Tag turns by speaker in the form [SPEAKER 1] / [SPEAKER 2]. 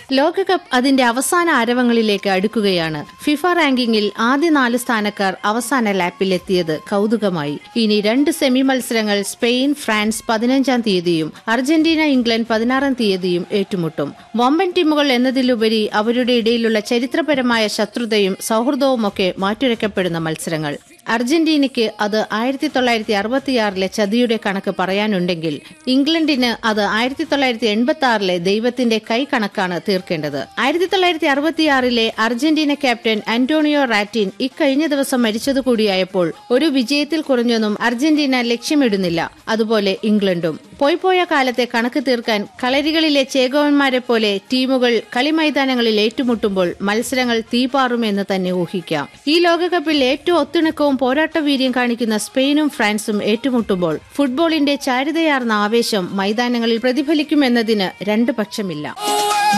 [SPEAKER 1] ലോകകപ്പ് അതിന്റെ അവസാന ആരവങ്ങളിലേക്ക് അടുക്കുകയാണ് ഫിഫ റാങ്കിങ്ങിൽ ആദ്യ നാല് സ്ഥാനക്കാർ അവസാന ലാപ്പിലെത്തിയത് കൗതുകമായി ഇനി രണ്ട് സെമി മത്സരങ്ങൾ സ്പെയിൻ ഫ്രാൻസ് പതിനഞ്ചാം തീയതിയും അർജന്റീന ഇംഗ്ലണ്ട് പതിനാറാം തീയതിയും ഏറ്റുമുട്ടും വമ്പൻ ടീമുകൾ എന്നതിലുപരി അവരുടെ ഇടയിലുള്ള ചരിത്രപരമായ ശത്രുതയും സൗഹൃദവുമൊക്കെ മാറ്റുരയ്ക്കപ്പെടുന്ന മത്സരങ്ങൾ അർജന്റീനയ്ക്ക് അത് ആയിരത്തി തൊള്ളായിരത്തി അറുപത്തിയാറിലെ ചതിയുടെ കണക്ക് പറയാനുണ്ടെങ്കിൽ ഇംഗ്ലണ്ടിന് അത് ആയിരത്തി തൊള്ളായിരത്തി എൺപത്തി ആറിലെ ദൈവത്തിന്റെ കൈ കണക്കാണ് തീർക്കേണ്ടത് ആയിരത്തി തൊള്ളായിരത്തി അറുപത്തിയാറിലെ അർജന്റീന ക്യാപ്റ്റൻ അന്റോണിയോ റാറ്റിൻ ഇക്കഴിഞ്ഞ ദിവസം മരിച്ചതുകൂടിയായപ്പോൾ ഒരു വിജയത്തിൽ കുറഞ്ഞൊന്നും അർജന്റീന ലക്ഷ്യമിടുന്നില്ല അതുപോലെ ഇംഗ്ലണ്ടും പോയി പോയ കാലത്തെ കണക്ക് തീർക്കാൻ കളരികളിലെ ചേകവന്മാരെ പോലെ ടീമുകൾ കളിമൈതാനങ്ങളിൽ ഏറ്റുമുട്ടുമ്പോൾ മത്സരങ്ങൾ തീപാറുമെന്ന് തന്നെ ഊഹിക്കാം ഈ ലോകകപ്പിൽ ഏറ്റവും ഒത്തിണക്കവും പോരാട്ടവീര്യം കാണിക്കുന്ന സ്പെയിനും ഫ്രാൻസും ഏറ്റുമുട്ടുമ്പോൾ ഫുട്ബോളിന്റെ ചാരുതയാർന്ന ആവേശം മൈതാനങ്ങളിൽ പ്രതിഫലിക്കുമെന്നതിന് രണ്ട് പക്ഷമില്ല